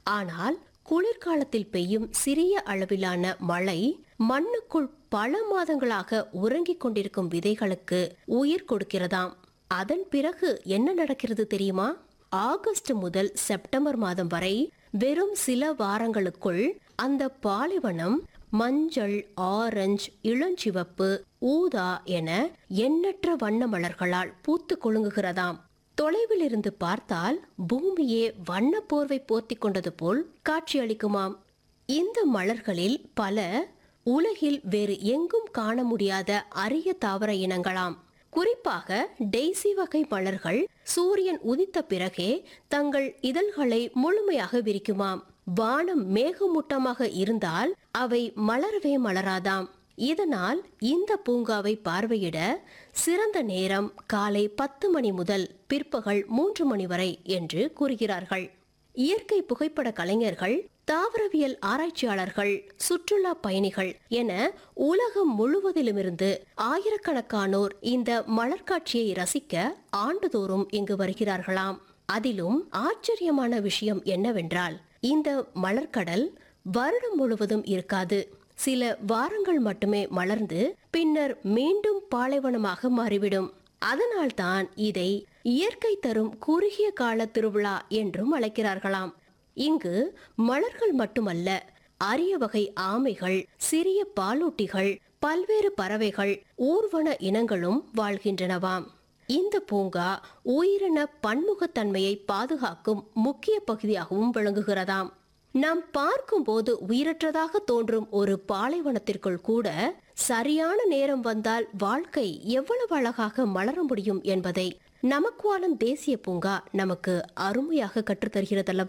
ஆனால் குளிர்காலத்தில் பெய்யும் சிறிய அளவிலான மழை மண்ணுக்குள் பல மாதங்களாக உறங்கிக் கொண்டிருக்கும் விதைகளுக்கு உயிர் கொடுக்கிறதாம் அதன் பிறகு என்ன நடக்கிறது தெரியுமா ஆகஸ்ட் முதல் செப்டம்பர் மாதம் வரை வெறும் சில வாரங்களுக்குள் அந்த பாலைவனம் மஞ்சள் ஆரஞ்சு இளஞ்சிவப்பு ஊதா என எண்ணற்ற வண்ண மலர்களால் பூத்து குலுங்குகிறதாம் தொலைவில் இருந்து பார்த்தால் பூமியே வண்ண போர்வை போர்த்தி கொண்டது போல் காட்சியளிக்குமாம் இந்த மலர்களில் பல உலகில் வேறு எங்கும் காண முடியாத அரிய தாவர இனங்களாம் குறிப்பாக டெய்சி வகை மலர்கள் சூரியன் உதித்த பிறகே தங்கள் இதழ்களை முழுமையாக விரிக்குமாம் வானம் மேகமூட்டமாக இருந்தால் அவை மலரவே மலராதாம் இதனால் இந்த பூங்காவை பார்வையிட சிறந்த நேரம் காலை பத்து மணி முதல் பிற்பகல் மூன்று மணி வரை என்று கூறுகிறார்கள் இயற்கை புகைப்பட கலைஞர்கள் தாவரவியல் ஆராய்ச்சியாளர்கள் சுற்றுலா பயணிகள் என உலகம் முழுவதிலுமிருந்து ஆயிரக்கணக்கானோர் இந்த மலர்காட்சியை ரசிக்க ஆண்டுதோறும் இங்கு வருகிறார்களாம் அதிலும் ஆச்சரியமான விஷயம் என்னவென்றால் இந்த மலர்க்கடல் வருடம் முழுவதும் இருக்காது சில வாரங்கள் மட்டுமே மலர்ந்து பின்னர் மீண்டும் பாலைவனமாக மாறிவிடும் அதனால்தான் இதை இயற்கை தரும் குறுகிய கால திருவிழா என்றும் அழைக்கிறார்களாம் இங்கு மலர்கள் மட்டுமல்ல அரிய வகை ஆமைகள் சிறிய பாலூட்டிகள் பல்வேறு பறவைகள் ஊர்வன இனங்களும் வாழ்கின்றனவாம் இந்த பூங்கா உயிரின பன்முகத்தன்மையை பாதுகாக்கும் முக்கிய பகுதியாகவும் விளங்குகிறதாம் நாம் பார்க்கும்போது உயிரற்றதாக தோன்றும் ஒரு பாலைவனத்திற்குள் கூட சரியான நேரம் வந்தால் வாழ்க்கை எவ்வளவு அழகாக மலர முடியும் என்பதை நமக்குவானம் தேசிய பூங்கா நமக்கு அருமையாக கற்றுத்தருகிறதல்லவா